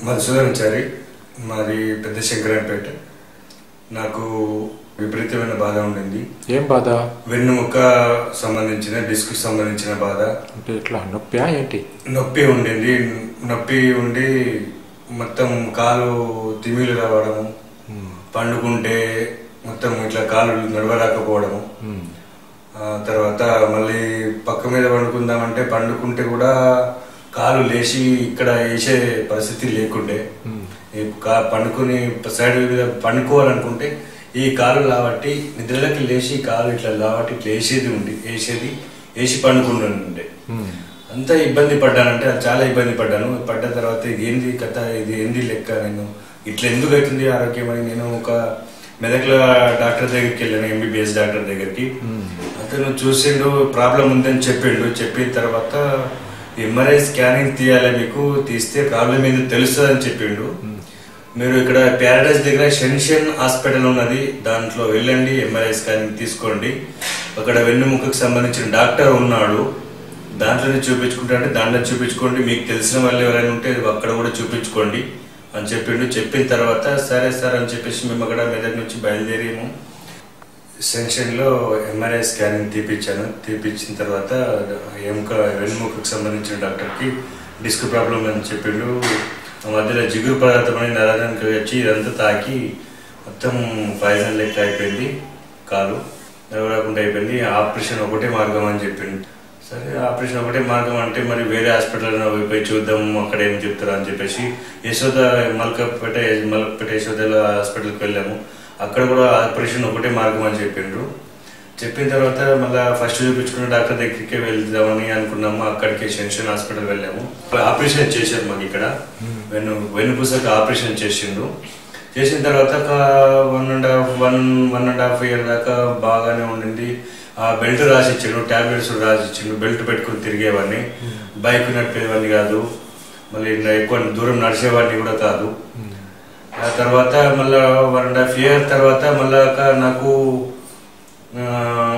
మధుసూదన్ చారి మాది పెద్ద శంకరాయపేట నాకు విపరీతమైన బాధ ఉండింది ఏం బాధ వెన్నుముక్క సంబంధించిన డిస్క్ సంబంధించిన బాధ అంటే ఇట్లా నొప్పా ఏంటి నొప్పి ఉండింది నొప్పి ఉండి మొత్తం కాలు తిమిలు రావడము పండుకుంటే మొత్తం ఇట్లా కాలు నడవరాకపోవడము ఉమ్. ఆ తర్వాత మళ్ళీ పక్క మీద పండుకుందామంటే పండుకుంటే కూడా కాలు లేచి ఇక్కడ వేసే పరిస్థితి లేకుండే ఉమ్. ఈ కా- పండుకుని సైడ్ మీద పండుకోవాలనుకుంటే ఈ కాలు లాబట్టి నిద్రలోకి లేచి కాలు ఇట్లా లాబట్టి ఇట్లా వేసేది ఉండి వేసేది వేసి పండుకుంటుండే ఉమ్. అంత ఇబ్బంది పడ్డానంటే చాలా ఇబ్బంది పడ్డాను పడ్డ తర్వాత ఇది ఏంది కథ ఇది ఏంది లెక్క నేను ఇట్లా ఎందుకు అవుతుంది ఆరోగ్యం అని నేను ఒక మెదక్ల డాక్టర్ దగ్గరికి వెళ్ళాను ఎంబీబీఎస్ డాక్టర్ దగ్గరికి ఉమ్. అతను చూసిండు ప్రాబ్లం ఉందని చెప్పిండు చెప్పిన తర్వాత ఎంఆర్ఐ స్కానింగ్ తీయాలి మీకు తీస్తే ప్రాబ్లం ఏందో తెలుస్తుంది అని చెప్పిండు మీరు ఇక్కడ ప్యారడైజ్ దగ్గర షెన్షన్ హాస్పిటల్ ఉన్నది దాంట్లో వెళ్ళండి ఎంఆర్ఐ స్కానింగ్ తీసుకోండి అక్కడ వెన్నుముకకు సంబంధించిన డాక్టర్ ఉన్నాడు దాంట్లోనే చూపించుకుంటే దాంట్లో చూపించుకోండి మీకు తెలిసిన వాళ్ళు ఎవరైనా ఉంటే అక్కడ కూడా చూపించుకోండి అని చెప్పిండు చెప్పిన తర్వాత సరే సార్ అని చెప్పేసి మేము అక్కడ మెదక్ నుంచి బయలుదేరాము సెన్షన్లో ఎంఆర్ఐ స్కానింగ్ తీపిచ్చాను తీపిచ్చిన తర్వాత ఎముక వెన్నుముకకు సంబంధించిన డాక్టర్కి డిస్క్ ప్రాబ్లం అని చెప్పిండు ఆ మధ్యలో జిగురు పదార్థం అని నరానికి వచ్చి ఇదంతా తాకి మొత్తం పాయిజన్ లెక్క అయిపోయింది కాలు నిలవరాకుండా అయిపోయింది ఆపరేషన్ ఒకటే మార్గం అని చెప్పిండు సరే ఆపరేషన్ ఒకటే మార్గం అంటే మరి వేరే హాస్పిటల్ పోయి చూద్దాం అక్కడ ఏం చెప్తారు అని చెప్పేసి యశోద మల్కపేట మల్కపేట యశోదల హాస్పిటల్కి వెళ్ళాము అక్కడ కూడా ఆపరేషన్ ఒకటే మార్గం అని చెప్పిండ్రు చెప్పిన తర్వాత మళ్ళీ ఫస్ట్ చూపించుకున్న డాక్టర్ దగ్గరికి వెళ్దామని అనుకున్నాము అక్కడికి శంషన్ హాస్పిటల్ వెళ్ళాము ఆపరేషన్ చేశారు మాకు ఇక్కడ వెన్ను వెన్నుపూసకు ఆపరేషన్ చేసిండు చేసిన తర్వాత ఒక one and half one one and half year దాకా బాగానే ఉండింది ఆ బెల్ట్ రాసి ఇచ్చిండు టాబ్లెట్స్ రాసి ఇచ్చిండు బెల్ట్ పెట్టుకుని తిరిగేవాడిని బైక్ నడిపేవాడిని కాదు మళ్ళీ ఇంకా ఎక్కువ దూరం నడిచేవాడిని కూడా కాదు ఆ తర్వాత మళ్ళా వన్ అండ్ హాఫ్ ఇయర్ తర్వాత మళ్ళా ఒక నాకు ఆ,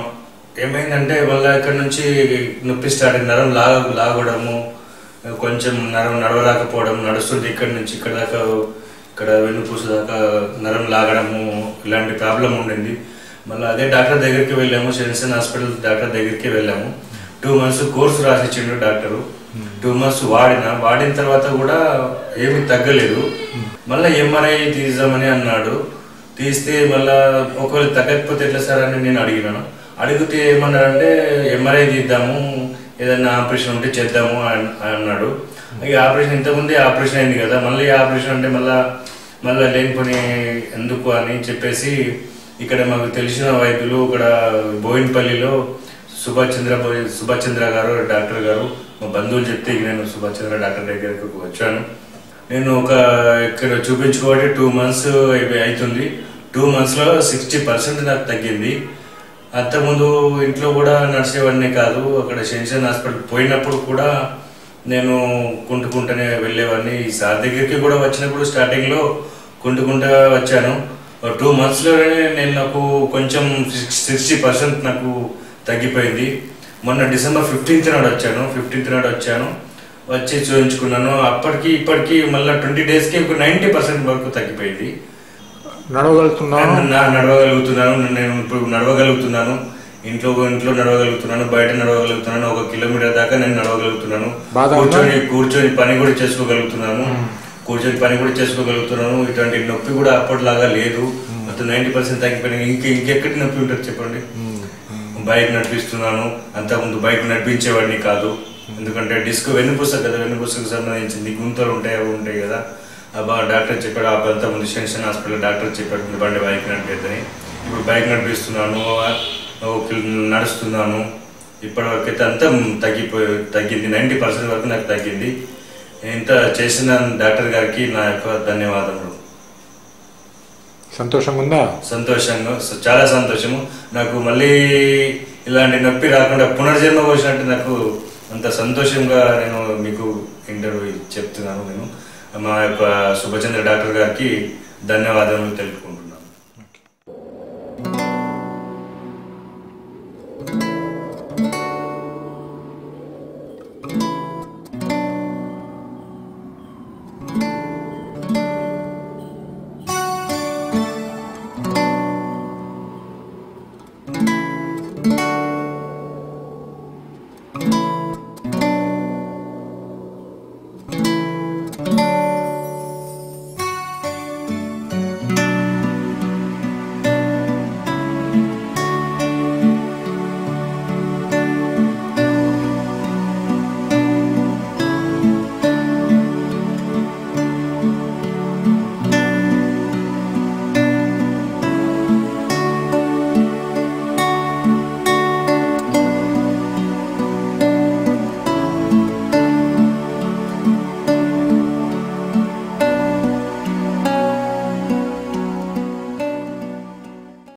ఏమైందంటే మళ్ళీ ఇక్కడ నుంచి నొప్పి స్టార్ట్ అయింది నరం లాగ లాగడము కొంచెం నరం నడవలేకపోవడం నడుస్తుంటే ఇక్కడ నుంచి ఇక్కడ దాకా ఇక్కడ వెన్నుపూస దాకా నరం లాగడము ఇలాంటి ప్రాబ్లం ఉండింది మళ్ళీ అదే డాక్టర్ దగ్గరికి వెళ్ళాము సెన్సన్ హాస్పిటల్ డాక్టర్ దగ్గరికి వెళ్ళాము టూ మంత్స్ కోర్సు రాసిచ్చిండు డాక్టరు టూ మంత్స్ వాడిన వాడిన తర్వాత కూడా ఏమీ తగ్గలేదు మళ్ళీ ఎంఆర్ఐ తీద్దామని అన్నాడు తీస్తే మళ్ళా ఒకవేళ తగ్గకపోతే ఎట్లా సార్ అని నేను అడిగినాను అడిగితే ఏమన్నాడంటే ఎంఆర్ఐ తీద్దాము ఏదైనా ఆపరేషన్ ఉంటే చేద్దాము అన్- అన్నాడు ఇక ఆపరేషన్ ఇంతకుముందే ఆపరేషన్ అయింది కదా మళ్ళీ ఆపరేషన్ అంటే మళ్ళా మళ్ళీ లేనిపోని ఎందుకు అని చెప్పేసి ఇక్కడ మాకు తెలిసిన వైద్యులు ఇక్కడ బోయినపల్లిలో సుభాష్ చంద్ర బోయ్- సుభాష్ చంద్ర గారు డాక్టర్ గారు మా బంధువులు చెప్తే ఇక నేను సుభాష్ చంద్ర డాక్టర్ దగ్గరకు వచ్చాను నేను ఒక ఇక్కడ చూపించుకోబట్టి టూ మంత్స్ అవుతుంది టూ మంత్స్లో సిక్స్టీ పర్సెంట్ నాకు తగ్గింది అంతకుముందు ఇంట్లో కూడా నడిచేవాడినే కాదు అక్కడ శంషన్ హాస్పిటల్ పోయినప్పుడు కూడా నేను కుంటుకుంటూనే వెళ్ళేవాడిని ఈ సార్ దగ్గరికి కూడా వచ్చినప్పుడు స్టార్టింగ్లో కుంటుకుంటా వచ్చాను టూ మంత్స్లోనే నేను నాకు కొంచెం సిక్స్టీ పర్సెంట్ నాకు తగ్గిపోయింది మొన్న డిసెంబర్ ఫిఫ్టీన్త్ నాడు వచ్చాను ఫిఫ్టీన్త్ నాడు వచ్చాను వచ్చి చూపించుకున్నాను అప్పటికి ఇప్పటికి మళ్ళీ ట్వంటీ డేస్కి ఒక నైంటీ పర్సెంట్ వరకు తగ్గిపోయింది నడవగలుగుతున్నావు నా- నడవగలుగుతున్నాను నేను ఇప్పుడు నడవగలుగుతున్నాను ఇంట్లో ఇంట్లో నడవగలుగుతున్నాను బయట నడవగలుగుతున్నాను ఒక కిలోమీటర్ దాకా నేను నడవగలుగుతున్నాను బాధ ఉందా? కూర్చొని కూర్చొని పని కూడా చేసుకోగలుగుతున్నాను కూర్చొని పని కూడా చేసుకోగలుగుతున్నాను ఇటువంటి నొప్పి కూడా అప్పటిలాగా లేదు మొత్తం నైన్టీ పర్సెంట్ తగ్గిపోయినా ఇంక ఇంకెక్కడి నొప్పి ఉంటుంది చెప్పండి బైక్ నడిపిస్తున్నాను అంతకుముందు బైక్ నడిపించేవాడిని కాదు ఎందుకంటే డిస్క్ వెన్నుపూస కదా వెన్నుపూసకు సంబంధించింది గుంతలు ఉంటాయి అవి ఉంటాయి కదా ఆ బాగా డాక్టర్ చెప్పాడు ఆ అంతకుముందు శంషన్ హాస్పిటల్ డాక్టర్ చెప్పాడు "మీరు బండి బైక్ నడిపేద్దని ఇప్పుడు బైక్ నడిపిస్తున్నాను ఒక కిలో- నడుస్తున్నాను ఇప్పటివరకు అయితే అంతా తగ్గిపోయి తగ్గింది నైంటీ పర్సెంట్ వరకు నాకు తగ్గింది ఇంత చేసిన డాక్టర్ గారికి నా యొక్క ధన్యవాదములు సంతోషంగా ఉందా సంతోషంగా స- చాలా సంతోషము నాకు మళ్ళీ ఇలాంటి నొప్పి రాకుండా పునర్జన్మ వచ్చినట్టు నాకు అంత సంతోషంగా నేను మీకు ఇంటర్వ్యూ చెప్తున్నాను నేను మా యొక్క సుభచంద్ర డాక్టర్ గారికి ధన్యవాదాలు తెలుపుకుంటున్నాను